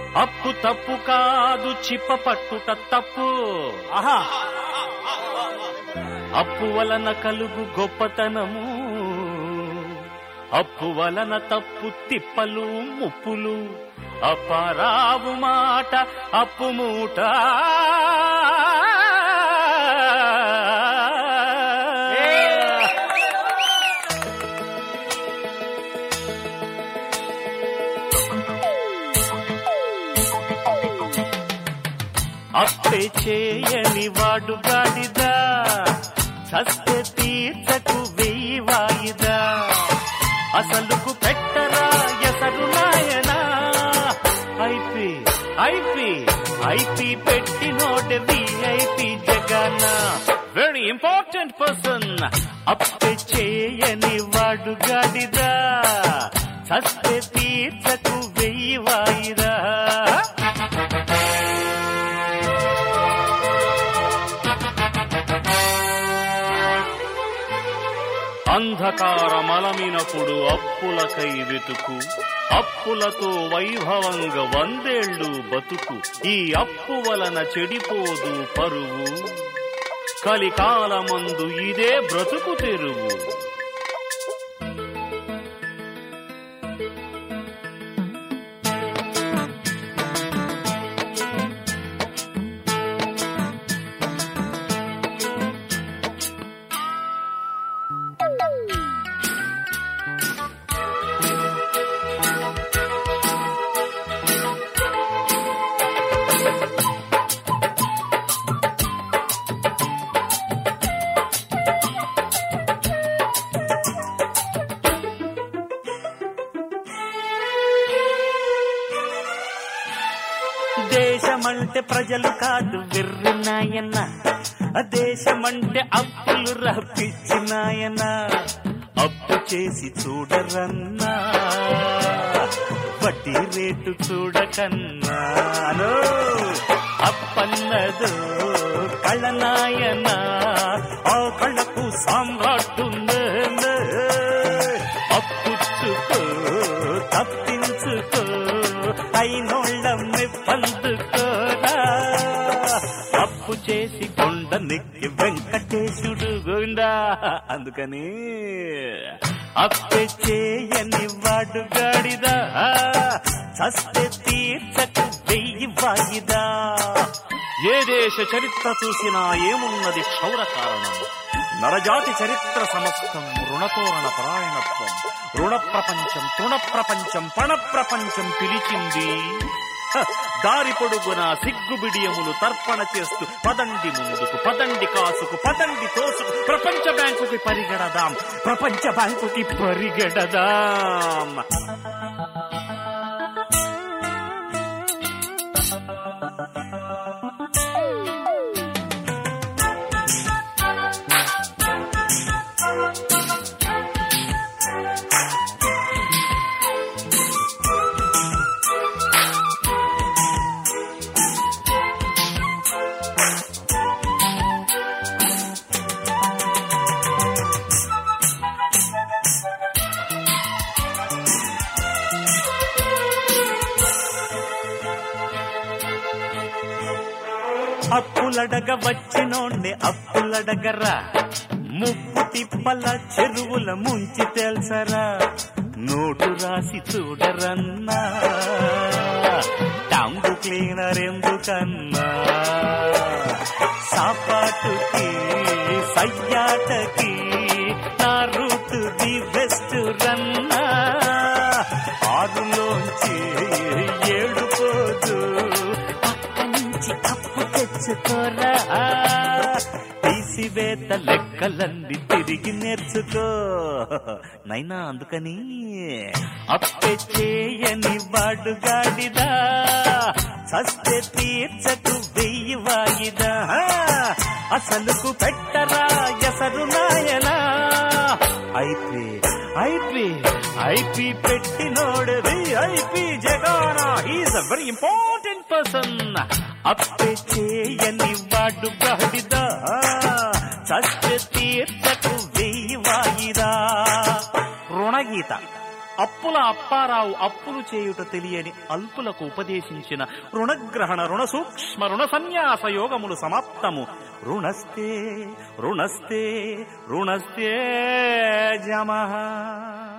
అప్పు తప్పు కాదు చిప్ప పట్టుట తప్పు ఆహా అప్పు వలన కలుగు గొప్పతనము అప్పు వలన తప్పు తిప్పలు ముప్పులు అపారావు మాట అప్పు మూట అప్పే చేయని వాడు గాడిదా చస్తే తీర్చకు వెయ్యి వాయిదా అసలుకు పెట్టరా ఎసరు నాయనా ఐపి ఐపి ఐపి పెట్టినోడ విఐపి జగన్న వెరీ ఇంపార్టెంట్ పర్సన్ అప్పే చేయని వాడు గాడిదా చస్తే తీర్చకు వెయ్యి వాయిదా అంధకారమలమినప్పుడు అప్పులకై వెతుకు అప్పులతో వైభవంగా వందేళ్లు బతుకు ఈ అప్పు వలన చెడిపోదు పరువు కలికాలమందు ఇదే బ్రతుకు తెరువు దేశమంటే ప్రజలు కాదు వెర్రినాయన్న దేశమంటే అప్పులు రప్పించినాయన అప్పు చేసి చూడరన్నా వడ్డీ రేటు చూడకన్నా అలో అప్పన్నదో కళ్ళనాయన ఆ కళ్ళకు సామ్రాట్టు నేనే. అప్పుచ్చుకో తప్పించుకో అయినోళ్ళమ్మి పందుకోరా అప్పు చేసి కొండ నెక్కి వెంకటేశుడు గోవిందా అందుకని అప్పే చేయని వాడు గాడిదా చస్తే తీర్చకు వెయ్యి వాయిదా ఏ దేశ చరిత్ర చూసినా ఏమున్నది క్షౌర కారణం నరజాతి చరిత్ర సమస్తం రుణతోరణ పరాయణత్వం రుణ ప్రపంచం తృణ ప్రపంచం పణ ప్రపంచం పిలిచింది హ, దారి పొడుగున సిగ్గు బిడియములు తర్పణ చేస్తూ పదండి ముందుకు పదండి కాసుకు పదండి తోసుకు ప్రపంచ బ్యాంకుకి పరిగెడదాం ప్రపంచ బ్యాంకుకి పరిగెడదాం అప్పులడగ వచ్చినోండి అప్పులడగరా ముప్పు తిప్పల చెరువుల ముంచి తెలుసరా నోటు రాసి చూడరన్నా టాంగు క్లీనర్ ఎందుకన్నా సాపాటుకి సయ్యాటకి నా రూట్ ది బెస్ట్ రన్నా ఆరులోంచి ఏడు పోదు పక్క నుంచి అప్పు తెచ్చుకోరా తీసివేత లెక్కలన్నీ తిరిగి నేర్చుకో నైనా అందుకని అప్పే చేయని వాడు గాడిదా చస్తే తీర్చకు వెయ్యి వాయిదా అసలుకు పెట్టరా ఎసరు నాయనా ఐపీ ఐపీ ఐపీ పెట్టినోడు ఐపీ జగానా he's a very important person అప్పే చేయని వాడు గాడిదా చస్తే తీర్చకు వెయ్యి వాయిదా రుణగీత అప్పుల అప్పారావు అప్పులు చేయుట తెలియని అల్పులకు ఉపదేశించిన రుణగ్రహణ రుణ సూక్ష్మ రుణ సన్యాస యోగములు సమాప్తము రుణస్తే రుణస్తే రుణస్తే జమః